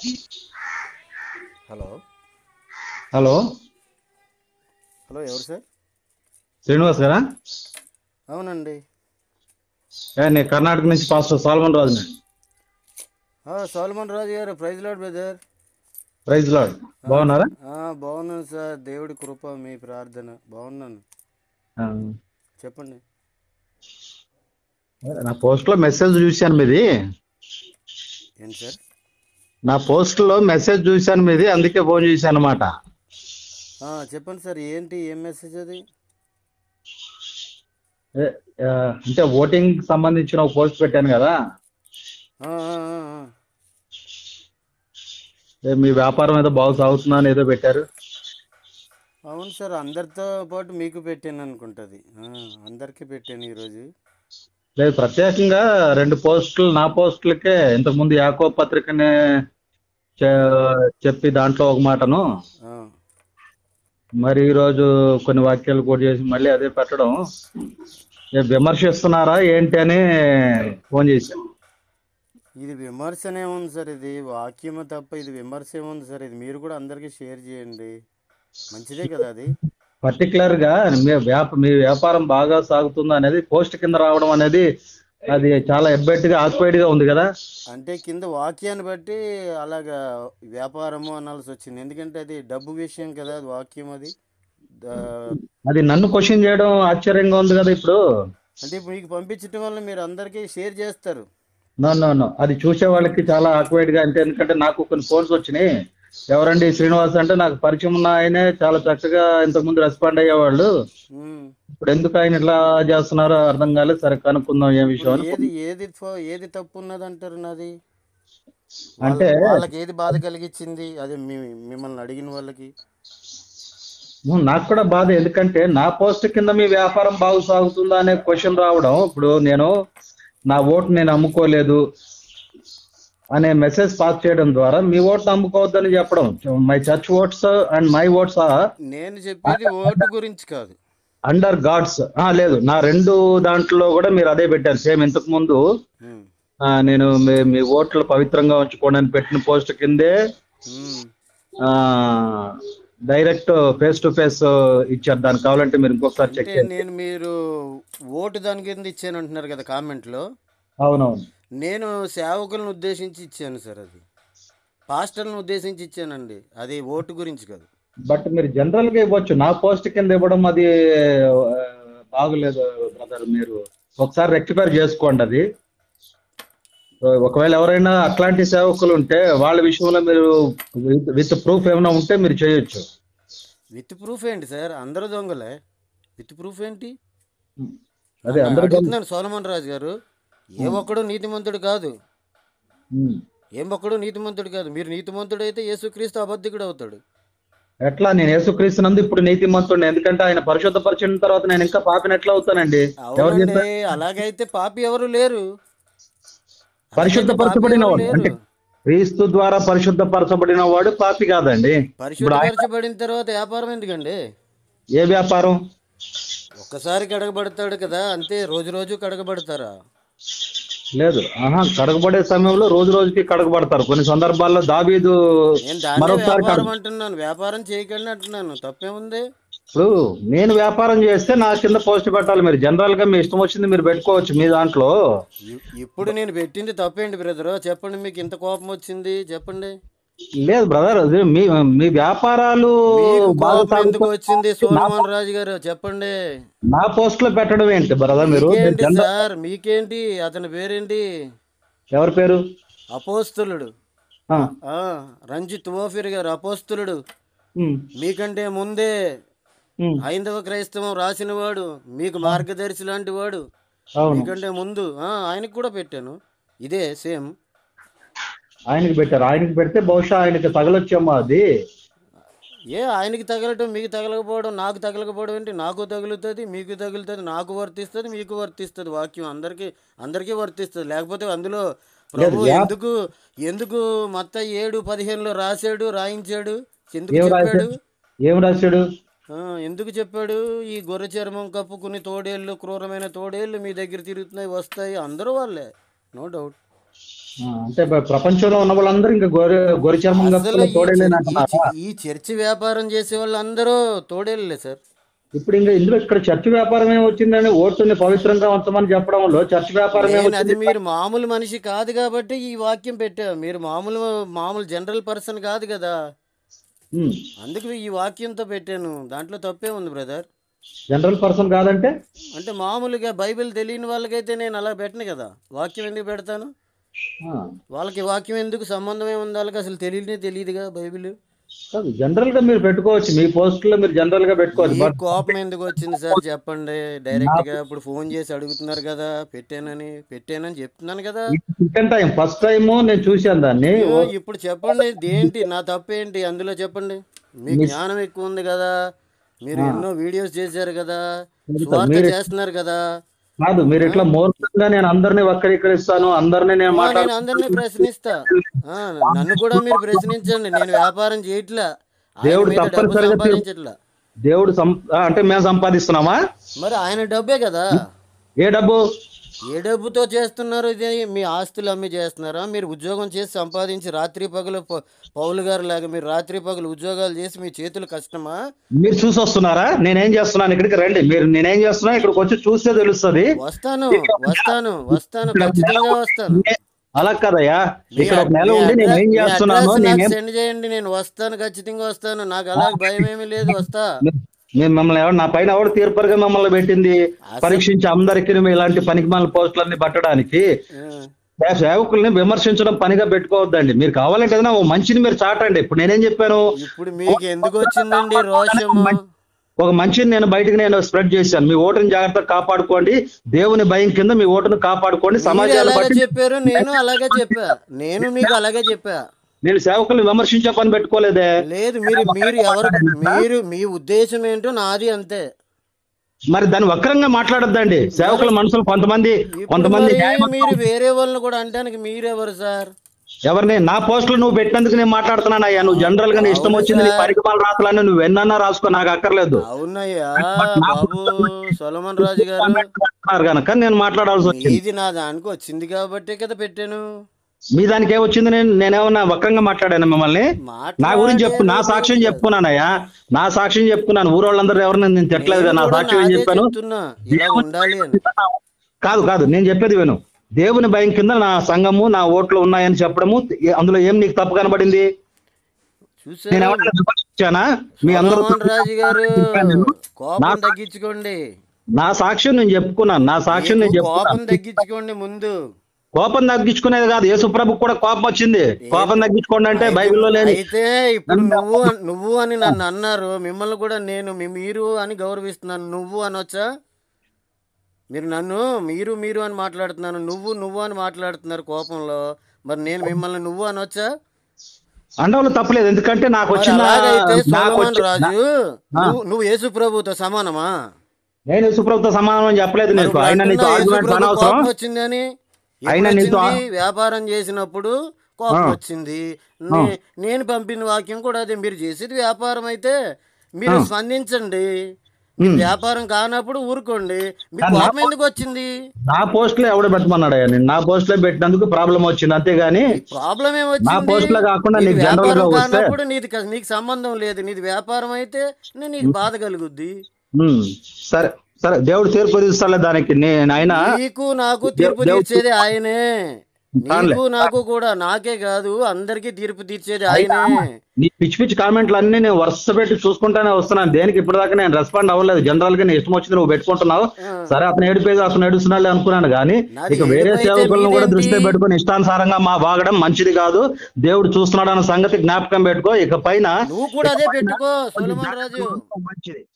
Hello hello hello ఎవరు sir Srinivas గారా అవునండి ఏ, నేను కర్ణాటక నుంచి పాస్టర్ సాల్మన్ రాజుని ఆ, సోలమన్ రాజు గారు praise lord brother praise lord బాగున్నారా ఆ, బాగున్నాను సార్ దేవుడి కృప మీ ప్రార్థన బాగున్నాను ఆ, చెప్పండి నా పోస్ట్ లో మెసేజ్ చూశాను మీది ఏంటి సార్ నా పోస్ట్ లో మెసేజ్ చూశాను మీది అందుకే ఫోన్ చేశాను అనమాట ఆ, చెప్పండి సార్ ఏంటి ఏం మెసేజ్ అది అంటే ఓటింగ్ సంబంధించిన ఒక పోస్ట్ పెట్టాను కదా ఆ, ఆ, ఆ, ఆ. ఏ, మీ వ్యాపారం ఏదో బాగా సాగుతుందా అని ఏదో పెట్టారు అవును సార్ అందరితో పాటు మీకు పెట్టాను అనుకుంటుంది అందరికీ పెట్టాను ఈరోజు లేదు ప్రత్యేకంగా రెండు పోస్టులు నా పోస్టులకే ఇంతకుముందు యాకో పత్రికనే చె- చెప్పి దాంట్లో ఒక మాటను ఆ, మరి ఈరోజు కొన్ని వాక్యాలు కూడా చేసి మళ్ళీ అదే పెట్టడం ఏ విమర్శిస్తున్నారా ఏంటి అని ఫోన్ చేశాను ఇది విమర్శనే ఉంది సార్ ఇది వాక్యము తప్ప ఇది విమర్శ ఏముంది సార్ ఇది మీరు కూడా అందరికీ షేర్ చేయండి మంచిదే కదా అది పర్టికులర్ గా మీ వ్యాప మీ వ్యాపారం బాగా సాగుతుందా అనేది పోస్ట్ కింద రావడం అనేది అది చాలా ఎబ్బెట్ గా ఆక్వైడ్ గా ఉంది కదా అంటే కింద వాక్యాన్ని బట్టి అలాగా వ్యాపారము అనాల్సి వచ్చింది ఎందుకంటే అది డబ్బు విషయం కదా అది వాక్యం అది దా- అది నన్ను క్వశ్చన్ చేయడం ఆశ్చర్యంగా ఉంది కదా ఇప్పుడు అంటే ఇప్పుడు మీకు పంపించడం వల్ల మీరు అందరికీ షేర్ చేస్తారు నో నో నో అది చూసే వాళ్ళకి చాలా ఆక్వైడ్ గా అంటే ఎందుకంటే నాకు కొన్ని ఫోన్స్ వచ్చినాయి ఎవరండి శ్రీనివాస్ అంటే నాకు పరిచయం ఉన్న ఆయనే చాలా చక్కగా ఇంతకుముందు రెస్పాండ్ అయ్యేవాళ్ళు ఉమ్. ఇప్పుడు ఎందుకు ఆయన ఇట్లా చేస్తున్నారో అర్థం కాలేదు సరే కనుక్కుందాం ఏ విషయం ఇప్పుడు అని ఏది ఏది ఫో- ఏది తప్పు ఉన్నది అంటారు నాది అంటే వాళ్ళ- వాళ్ళకి ఏది బాధ కలిగించింది అదే మీ మిమ్మల్ని అడిగిన వాళ్ళకి ఉమ్, నాకు కూడా బాధ ఎందుకంటే నా పోస్ట్ కింద మీ వ్యాపారం బాగా సాగుతుందా అనే క్వశ్చన్ రావడం ఇప్పుడు నేను నా ఓటు నేను అమ్ముకోలేదు అనే మెసేజ్ పాస్ చేయడం ద్వారా మీ ఓటు అమ్ముకోవద్దని చెప్పడం my church votes and my votes are నేను చెప్పేది ఓటు గురించి కాదు అండర్ గాడ్స్ లేదు నా రెండు దాంట్లో కూడా మీరు అదే పెట్టారు సేమ్ ఇంతకు ముందు ఉమ్. ఆ, నేను మీ మీ ఓట్లు పవిత్రంగా ఉంచుకోండి అని పెట్టిన పోస్ట్ కిందే ఉమ్. డైరెక్ట్ ఫేస్ టు ఫేస్ ఇచ్చారు దానికి కావాలంటే మీరు ఇంకొకసారి చెక్ అంటే చేయండి నేను మీరు ఓటు దాని కింద ఇచ్చాను అంటున్నారు కదా కామెంట్లో అవునవును నేను సేవకులను ఉద్దేశించి ఇచ్చాను సార్ అది పాస్టర్లను ఉద్దేశించి ఇచ్చానండి అది ఓటు గురించి కాదు బట్ మీరు జనరల్ గా ఇవ్వచ్చు నా పోస్ట్ కింద ఇవ్వడం అది ఆ, బాగులేదు బ్రదర్ మీరు ఒకసారి రెక్టిఫై చేసుకోండి అది సో, ఒకవేళ ఎవరైనా అట్లాంటి సేవకులు ఉంటే వాళ్ళ విషయంలో మీరు విత్ ప్రూఫ్ ఏమైనా ఉంటే మీరు చేయొచ్చు విత్ ప్రూఫ్ ఏంటి సార్ అందరూ దొంగలే విత్ ప్రూఫ్ ఏంటి అదే అందరూ అడుగుతున్నాను సోలమన్ రాజు గారు ఏ ఒక్కడు నీతిమంతుడు కాదు ఉమ్. ఏం ఒక్కడు నీతిమంతుడు కాదు మీరు నీతిమంతుడు అయితే యేసుక్రీస్తు అబద్ధికుడు అవుతాడు ఎట్లా నేను యేసుక్రీస్తునందు ఇప్పుడు నీతిమంతుడిని ఎందుకంటే ఆయన పరిశుద్ధపరిచిన తర్వాత నేను ఇంకా పాపిని ఎట్లా అవుతానండి ఎవరు చెప్పారు అవునండి అలాగైతే పాపి ఎవరు లేరు పరిశుద్ధపరచబడిన వాడు లేరు. అంటే క్రీస్తు ద్వారా పరిశుద్ధపరచబడిన వాడు పాపి కాదండి పరిశుద్ధపరచబడిన తర్వాత వ్యాపారం ఎందుకండి ఏ వ్యాపారం ఒక్కసారి కడగబడతాడు కదా అంతే రోజు రోజు కడగబడతారా లేదు ఆహా కడగబడే సమయంలో రోజు రోజుకి కడగబడతారు కొన్ని సందర్భాల్లో దావీదు నేను దాన్ని మరొకసారి వ్యాపారం అంటున్నాను వ్యాపారం చేయకండి అంటున్నాను తప్పేముంది ఇప్పుడు నేను వ్యాపారం చేస్తే నా కింద పోస్ట్ పెట్టాలి మీరు జనరల్ గా మీ ఇష్టం వచ్చింది మీరు పెట్టుకోవచ్చు మీ దాంట్లో ఇ- ఇప్పుడు నేను పెట్టింది తప్పేంటి బ్రదర్ చెప్పండి మీకు ఇంత కోపం వచ్చింది చెప్పండి లేదు బ్రదర్ అది మీ మీ వ్యాపారాలు మీకు బాగా కోపం ఎందుకు సాగుతూ- వచ్చింది సోమమోహన్ రాజు గారు చెప్పండి నా పోస్ట్ లో పెట్టడం ఏంటి బ్రదర్ మీరు మీకేంటి జనరల్- సార్ మీకేంటి అతని పేరేంటి ఎవరి పేరు అపోస్తులుడు ఆ, ఆ, రంజిత్ ఓఫిర్ గారు అపోస్తులుడు ఉమ్, మీకంటే ముందే ఉమ్, హైందవ క్రైస్తవం రాసినవాడు మీకు మార్గదర్శి లాంటి వాడు అవును మీకంటే ముందు ఆ, ఆయనకు కూడా పెట్టాను ఇదే సేమ్ ఆయనకి పెట్టారు ఆయనకి పెడితే బహుశా ఆయనకి తగలొచ్చేమో అది ఏ ఆయనకి తగలటం మీకు తగలకపోవడం నాకు తగలకపోవడం ఏంటి నాకు తగులుతుంది మీకు తగులుతుంది నాకు వర్తిస్తుంది మీకు వర్తిస్తుంది వాక్యం అందరికీ అందరికీ వర్తిస్తుంది లేకపోతే అందులో ప్రభు యా- ఎందుకు ఎందుకు మత్త ఏడు పదిహేనులో రాశాడు రాయించాడు ఎందుకు ఏం చెప్పాడు రాశాడు ఏం రాశాడు ఆ, ఎందుకు చెప్పాడు ఈ గొర్రె చర్మం కప్పుకుని తోడేళ్ళు క్రూరమైన తోడేళ్ళు మీ దగ్గర తిరుగుతున్నాయి వస్తాయి అందరూ వాళ్ళే నో డౌట్ ఆ, అంటే ప్ర- ప్రపంచంలో ఉన్న వాళ్ళందరూ ఇంకా గోరి గోరి చర్మం అసలు కప్పుకుని ఈ తోడేలేని చర్- ఈ అంటున్నారా చ- ఈ చర్చి వ్యాపారం చేసే వాళ్ళందరూ తోడేళ్ళే సార్ ఇప్పుడు ఇంకా ఇందులో ఇక్కడ చర్చ్ వ్యాపారం ఏమి వచ్చిందని ఓటుని పవిత్రంగా ఉంచమని చెప్పడంలో చర్చ్ వ్యాపారం ఏమి నేను అది వచ్చింది మీరు మామూలు మనిషి కాదు కాబట్టి ఈ వాక్యం పెట్టా మీరు మామూలు మామూలు జనరల్ పర్సన్ కాదు కదా ఉమ్. అందుకు ఈ వాక్యంతో పెట్టాను దాంట్లో తప్పే ఉంది బ్రదర్ జనరల్ పర్సన్ కాదంటే అంటే మామూలుగా బైబిల్ తెలియని వాళ్ళకైతే నేను అలా పెట్టను కదా వాక్యం ఎందుకు పెడతాను ఆ, వాళ్ళకి వాక్యం ఎందుకు సంబంధం ఏముంది వాళ్ళకి అసలు తెలియనే తెలియదుగా బైబిల్ కాదు జనరల్ గా మీరు పెట్టుకోవచ్చు మీ పోస్ట్ లో మీరు జనరల్ గా పెట్టుకోవచ్చు ఈ బట్ కోపం ఎందుకు వచ్చింది సార్ చెప్పండి డైరెక్ట్ గా ఇప్పుడు ఫోన్ చేసి అడుగుతున్నారు కదా పెట్టానని పెట్టానని చెప్తున్నాను కదా సెకండ్ టైం ఫస్ట్ టైం నేను చూశాను దాన్ని అయ్యో, ఇప్పుడు చెప్పండి దేంటి నా తప్పేంటి అందులో చెప్పండి మీ జ్ఞానం ఎక్కువ ఉంది కదా మీరు ఎన్నో వీడియోస్ చేశారు కదా స్వార్థ చేస్తున్నారు కదా కాదు మీరు ఇట్లా మౌనంగా నేను అందరినీ వక్రీకరిస్తాను అందరినీ నేను ఆ, మాట్లాడు నేను అందరినీ ప్రశ్నిస్తా ఆ, నన్ను కూడా మీరు ప్రశ్నించండి నేను వ్యాపారం చేయట్లా ఆయన దేవుడు మీద డబ్బు తప్పనిసరిగా సంపాదించట్లా దేవుడు సం ఆ, అంటే మేము సంపాదిస్తున్నామా మరి ఆయన డబ్బే కదా ఏ డబ్బు ఏ డబ్బుతో చేస్తున్నారు ఇది మీ ఆస్తులు అమ్మి చేస్తున్నారా మీరు ఉద్యోగం చేసి సంపాదించి రాత్రి పగలు ప- పౌలు గారు లాగా మీరు రాత్రి పగలు ఉద్యోగాలు చేసి మీ చేతులు కష్టమా మీరు చూసి వస్తున్నారా నేనేం చేస్తున్నాను ఇక్కడికి రండి మీరు నేనేం చేస్తున్నా ఇక్కడికి వచ్చి చూస్తే తెలుస్తుంది వస్తాను వస్తాను వస్తాను ఖచ్చితంగా వస్తాను అలా కదయ్యా ఇక్కడ ఒక నెల మీ ఉండి నేను ఏం అడ్రస్- మీ చేస్తున్నాను అడ్రస్ నాకు నేనేం సెండ్ చేయండి నేను వస్తాను ఖచ్చితంగా వస్తాను నాకు అలా భయం ఏమీ లేదు వస్తా నేను మిమ్మల్ని ఎవరు నా పైన ఎవరు తీర్పరిగా మమ్మల్ని పెట్టింది పరీక్షించి అందరికి ఇలాంటి పనికి మన పోస్టులన్నీ పట్టడానికి ఆ, సే- సేవకుల్ని విమర్శించడం పనిగా పెట్టుకోవద్దండి మీరు కావాలంటే ఏదైనా ఓ మంచిని మీరు చాటండి ఇప్పుడు నేనేం చెప్పాను ఇప్పుడు మీకు ఎందుకు వచ్చిందండి రోషము ఒక మంచిని నేను బయటకు నేను స్ప్రెడ్ చేశాను మీ ఓటుని జాగ్రత్తగా కాపాడుకోండి దేవుని భయం కింద మీ ఓటును కాపాడుకోండి మీరు సమాజాన్ని ఎలాగ బట్టి చెప్పారు నేను అలాగే చెప్పా నేను మీకు అలాగే చెప్పా నేను సేవకుల్ని విమర్శించే పని పెట్టుకోలేదే లేదు మీరు మీరు ఎవరు మీరు మీ ఉద్దేశం ఏంటో నాది అంతే మరి దాన్ని వక్రంగా మాట్లాడొద్దండి సేవకుల మనసులు కొంతమంది ఇప్పుడు కొంతమంది మరి న్యాయవంతులు- మీరు వేరే వాళ్ళని కూడా అంటానికి మీరెవరు సార్ ఎవరిని నా పోస్టులు నువ్వు పెట్టినందుకు నేను మాట్లాడుతున్నాను అయ్యా నువ్వు జనరల్ గా నీ ఇష్టం వచ్చింది నీ పరికమాల రాతలన్నీ నువ్వు ఎన్నన్నా రాసుకో నాకు అక్కర్లేదు అవునయ్యా బాబు సొలమన్ రాజు గారు అంటున్నారు కనుక నేను మాట్లాడాల్సి వచ్చింది ఇది నా దానికి వచ్చింది కాబట్టే కదా పెట్టాను మీ దానికి ఏమొచ్చింది నేను నేనేమన్నా వక్రంగా మాట్లాడాను మిమ్మల్ని నా గురించి చెప్పు నా సాక్ష్యం చెప్పుకున్నానయ్యా నా సాక్ష్యం చెప్పుకున్నాను ఊరోళ్ళందరూ ఎవరిని నేను తిట్టలేదు కదా నా కూడా సాక్ష్యం ఏం నాదే చెప్పాను చెప్తున్నా ఇలా ఉండాలి అని కాదు కాదు నేను చెప్పేది విను దేవుని భయం కింద నా సంఘము నా ఓట్లు ఉన్నాయని చెప్పడము ఏ- అందులో ఏం నీకు తప్పు కనబడింది నేను చూసారా ఎవరైనా విమర్శించానా మీ అందరూ సొలమన్ రాజు గారు నేను. కోపం తగ్గించుకోండి నా సాక్ష్యం నేను చెప్పుకున్నాను నా సాక్ష్యం నేను మీకు చెప్పుకున్నాను కోపం తగ్గించుకోండి ముందు కోపం తగ్గించుకునేది కాదు యేసుప్రభుకు కూడా కోపం వచ్చింది కోపం తగ్గించుకోండి అంటే బైబిల్లో లేని అయితే ఇప్పుడు నువ్వు అన్- నువ్వు అని నన్ను అన్నారు మిమ్మల్ని కూడా నేను మీ- మీరు అని గౌరవిస్తున్నాను నువ్వు అనొచ్చా మీరు నన్ను మీరు మీరు అని మాట్లాడుతున్నాను నువ్వు నువ్వు అని మాట్లాడుతున్నారు కోపంలో మరి నేను మిమ్మల్ని నువ్వు అనొచ్చా అండవులు తప్పలేదు ఎందుకంటే నాకు మరి వచ్చిన అలాగైతే నాకు సొలొమోన్ వచ్చి- రాజు నువ్వు నువ్వు యేసు ప్రభుతో సమానమా నేను యేసుప్రభుతో సమానం అని చెప్పలేదు మరి నీకు ఇప్పుడు ఆయన నీతో అంటున్నావు, యేసు ఆర్గ్యుమెంట్ ప్రభు అనవసరం కోపం వచ్చిందని ఆయన ఎప్పుడు నీతో వచ్చింది? వ్యాపారం చేసినప్పుడు కోపం వచ్చింది నే- నేను పంపిన వాక్యం కూడా అదే మీరు చేసేది వ్యాపారం అయితే మీరు స్పందించండి మీ వ్యాపారం కానప్పుడు ఊరుకోండి మీకు కోపం ఎందుకు వచ్చింది నా పోస్ట్ లో ఎవడు పెట్టమన్నాడయ్యా నేను నా పోస్ట్ లో పెట్టినందుకు ప్రాబ్లం వచ్చింది అంతేగాని ప్రాబ్లం నా ఏమొచ్చింది పోస్ట్ లో కాకుండా నీది నీకు జనరల్ గా వ్యాపారం వస్తే కానప్పుడు నీది క- నీకు సంబంధం లేదు నీది వ్యాపారం అయితే నేను నీకు బాధ కలుగుద్ది ఉమ్, సరే సరే దేవుడు తీర్పు తీస్తాలే దానికి నేను ఆయన నీకు నాకు తీర్పు తీర్చేది ఆయనే నీకు నాకు కూడా నాకే కాదు అందరికీ తీర్పు తీర్చేది ఆయనే నీ పిచ్చి పిచ్చి కామెంట్లు అన్ని నేను వరుస పెట్టి చూసుకుంటానే వస్తున్నాను దేనికి ఇప్పటిదాకా నేను రెస్పాండ్ అవ్వలేదు జనరల్ గా నీ ఇష్టం వచ్చింది నువ్వు పెట్టుకుంటున్నావు సరే అతను ఏడిపోయేది అతను ఏడుస్తున్నాడు అనుకున్నాను కానీ నాది ఇక వేరే ఏడుపైతే సేవకులను కూడా మీదేంటి? దృష్టిలో పెట్టుకొని ఇష్టానుసారంగా మా వాగడం మంచిది కాదు దేవుడు చూస్తున్నాడు అన్న సంగతి జ్ఞాపకం పెట్టుకో ఇక పైన నువ్వు కూడా అదే పెట్టుకో సులభన్ రాజు మంచిది